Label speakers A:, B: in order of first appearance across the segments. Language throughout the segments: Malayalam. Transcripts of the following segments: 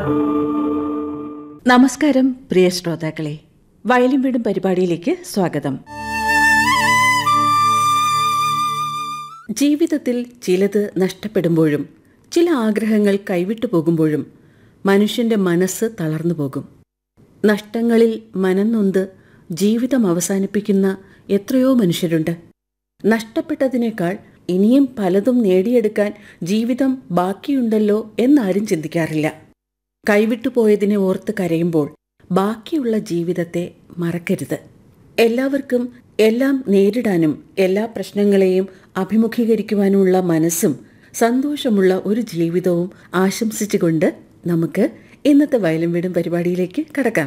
A: നമസ്കാരം പ്രിയ ശ്രോതാക്കളെ വയലും വീടും പരിപാടിയിലേക്ക് സ്വാഗതം ജീവിതത്തിൽ ചിലത് നഷ്ടപ്പെടുമ്പോഴും ചില ആഗ്രഹങ്ങൾ കൈവിട്ടു പോകുമ്പോഴും മനുഷ്യന്റെ മനസ്സ് തളർന്നു പോകും നഷ്ടങ്ങളിൽ മനംനൊന്ത് ജീവിതം അവസാനിപ്പിക്കുന്ന എത്രയോ മനുഷ്യരുണ്ട് നഷ്ടപ്പെട്ടതിനേക്കാൾ ഇനിയും പലതും നേടിയെടുക്കാൻ ജീവിതം ബാക്കിയുണ്ടല്ലോ എന്നാരും ചിന്തിക്കാറില്ല കൈവിട്ടു പോയതിനെ ഓർത്ത് കരയുമ്പോൾ ബാക്കിയുള്ള ജീവിതത്തെ മറക്കരുത് എല്ലാവർക്കും എല്ലാം നേരിടാനും എല്ലാ പ്രശ്നങ്ങളെയും അഭിമുഖീകരിക്കുവാനുമുള്ള മനസ്സും സന്തോഷമുള്ള ഒരു ജീവിതവും ആശംസിച്ചുകൊണ്ട് നമുക്ക് ഇന്നത്തെ വയലും വീടും പരിപാടിയിലേക്ക് കടക്കാം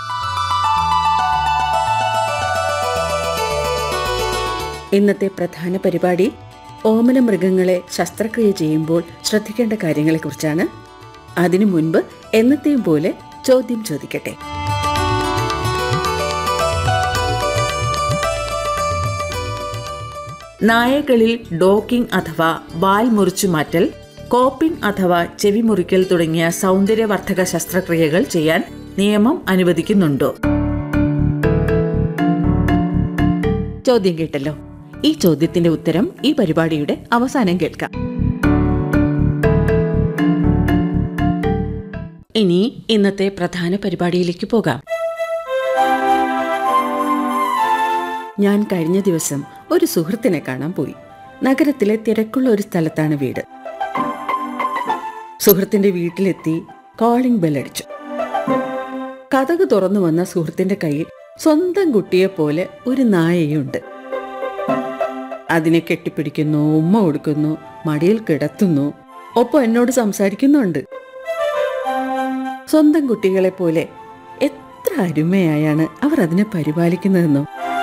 A: ഇന്നത്തെ പ്രധാന പരിപാടി ഓമന മൃഗങ്ങളെ ശസ്ത്രക്രിയ ചെയ്യുമ്പോൾ ശ്രദ്ധിക്കേണ്ട കാര്യങ്ങളെക്കുറിച്ചാണ് അതിനു മുൻപ് എന്നത്തെയും പോലെ ചോദ്യം ചോദിക്കട്ടെ നായകളിൽ ഡോക്കിംഗ് അഥവാ വാൽ മുറിച്ചു മാറ്റൽ കോപ്പിംഗ് അഥവാ ചെവി മുറിക്കൽ തുടങ്ങിയ സൗന്ദര്യവർദ്ധക ശസ്ത്രക്രിയകൾ ചെയ്യാൻ നിയമം അനുവദിക്കുന്നുണ്ടോ ചോദ്യം കേട്ടല്ലോ ഈ ചോദ്യത്തിന്റെ ഉത്തരം ഈ പരിപാടിയുടെ അവസാനം കേൾക്കാം ഇനി ഇന്നത്തെ പ്രധാന പരിപാടിയിലേക്ക് പോകാം ഞാൻ കഴിഞ്ഞ ദിവസം ഒരു സുഹൃത്തിനെ കാണാൻ പോയി നഗരത്തിലെ തിരക്കുള്ള ഒരു സ്ഥലത്താണ് വീട് സുഹൃത്തിന്റെ വീട്ടിലെത്തി കോളിംഗ് ബെൽ അടിച്ചു കഥക് തുറന്നു വന്ന സുഹൃത്തിന്റെ കയ്യിൽ സ്വന്തം കുട്ടിയെ പോലെ ഒരു നായയുണ്ട് അതിനെ കെട്ടിപ്പിടിക്കുന്നു ഉമ്മ കൊടുക്കുന്നു മടിയിൽ കിടത്തുന്നു ഒപ്പം എന്നോട് സംസാരിക്കുന്നുണ്ട് സ്വന്തം കുട്ടികളെ പോലെ എത്ര അരുമയായാണ് അവർ അതിനെ പരിപാലിക്കുന്നതെന്നോ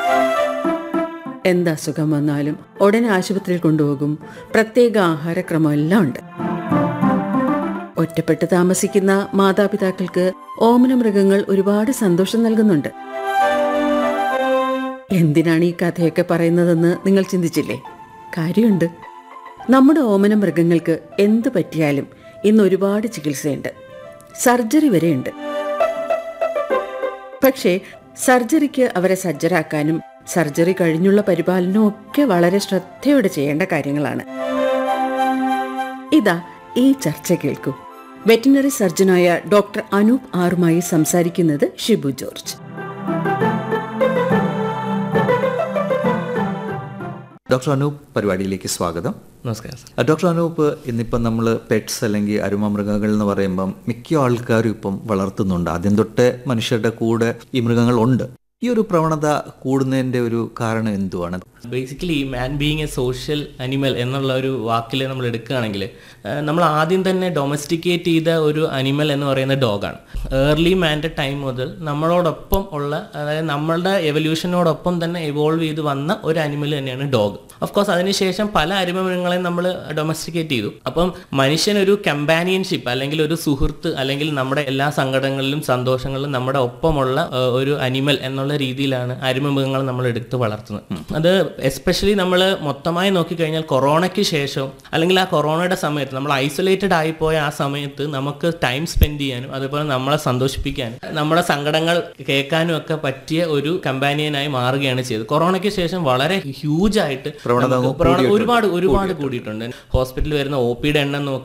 A: എന്ത് അസുഖം വന്നാലും ഉടനെ ആശുപത്രിയിൽ കൊണ്ടുപോകും പ്രത്യേക ആഹാരക്രമം എല്ലാം ഉണ്ട് ഒറ്റപ്പെട്ട് താമസിക്കുന്ന മാതാപിതാക്കൾക്ക് ഓമന മൃഗങ്ങൾ ഒരുപാട് സന്തോഷം നൽകുന്നുണ്ട് എന്തിനാണ് ഈ കഥയൊക്കെ പറയുന്നതെന്ന് നിങ്ങൾ ചിന്തിച്ചില്ലേ കാര്യമുണ്ട് നമ്മുടെ ഓമന മൃഗങ്ങൾക്ക് എന്ത് പറ്റിയാലും ഇന്ന് ഒരുപാട് ചികിത്സയുണ്ട് സർജറി വരെയുണ്ട് പക്ഷേ സർജറിക്ക് അവരെ സജ്ജരാക്കാനും സർജറി കഴിഞ്ഞുള്ള പരിപാലനവും ഒക്കെ വളരെ ശ്രദ്ധയോടെ ചെയ്യേണ്ട കാര്യങ്ങളാണ് ഇതാ ഈ ചർച്ച കേൾക്കൂ വെറ്റിനറി സർജനായ ഡോക്ടർ അനൂപ് ആറുമായി സംസാരിക്കുന്നത് ഷിബു ജോർജ്
B: ഡോക്ടർ അനൂപ് പരിപാടിയിലേക്ക് സ്വാഗതം
C: നമസ്കാരം സർ
B: അഹ് ഡോക്ടർ അനൂപ് ഇന്നിപ്പം നമ്മൾ പെറ്റ്സ് അല്ലെങ്കിൽ അരുമമൃഗങ്ങൾ എന്ന് പറയുമ്പം മിക്ക ആൾക്കാരും ഇപ്പം വളർത്തുന്നുണ്ട് ആദ്യം തൊട്ടേ മനുഷ്യരുടെ കൂടെ ഈ മൃഗങ്ങൾ ഉണ്ട് ഈ ഒരു പ്രവണത കൂടുന്നതിന്റെ ഒരു കാരണം എന്തുവാണ്
C: basically man being a social animal എന്നുള്ള ഒരു വാക്കിൽ നമ്മൾ എടുക്കുകയാണെങ്കിൽ നമ്മൾ ആദ്യം തന്നെ ഡൊമസ്റ്റിക്കേറ്റ് ചെയ്ത ഒരു അനിമൽ എന്ന് പറയുന്ന ഡോഗാണ് ഏർലി മാൻ്റെ ടൈം മുതൽ നമ്മളോടൊപ്പം ഉള്ള അതായത് നമ്മളുടെ എവല്യൂഷനോടൊപ്പം തന്നെ എവോൾവ് ചെയ്ത് വന്ന ഒരു അനിമൽ തന്നെയാണ് ഡോഗ് ഓഫ് കോഴ്സ് അതിനുശേഷം പല അരിമമൃഗങ്ങളെയും നമ്മൾ ഡൊമസ്റ്റിക്കേറ്റ് ചെയ്തു അപ്പം മനുഷ്യനൊരു കമ്പാനിയൻഷിപ്പ് അല്ലെങ്കിൽ ഒരു സുഹൃത്ത് അല്ലെങ്കിൽ നമ്മുടെ എല്ലാ സങ്കടങ്ങളിലും സന്തോഷങ്ങളിലും നമ്മുടെ ഒപ്പമുള്ള ആ, ഒരു അനിമൽ എന്നുള്ള രീതിയിലാണ് അരിമമൃഗങ്ങൾ നമ്മൾ എടുത്ത് വളർത്തുന്നത് അത് എസ്പെഷ്യലി നമ്മൾ മൊത്തമായി നോക്കിക്കഴിഞ്ഞാൽ കൊറോണയ്ക്ക് ശേഷം അല്ലെങ്കിൽ ആ കൊറോണയുടെ സമയത്ത് നമ്മൾ ഐസൊലേറ്റഡ് ആയിപ്പോയ ആ സമയത്ത് നമുക്ക് ടൈം സ്പെൻഡ് ചെയ്യാനും അതുപോലെ നമ്മളെ സന്തോഷിപ്പിക്കാനും നമ്മുടെ സങ്കടങ്ങൾ കേൾക്കാനും ഒക്കെ പറ്റിയ ഒരു കമ്പാനിയനായി മാറുകയാണ് ചെയ്തത് കൊറോണയ്ക്ക് ശേഷം വളരെ ഹ്യൂജ് ആയിട്ട്
B: പ്രവണത
C: നമുക്ക്
B: അങ്ങ്
C: പ്രവണ- ഒരുപാട് ഒരുപാട് കൂടിയിട്ടുണ്ട് ഹോസ്പിറ്റലിൽ വരുന്ന ഒ പിയുടെ എണ്ണം നോക്കി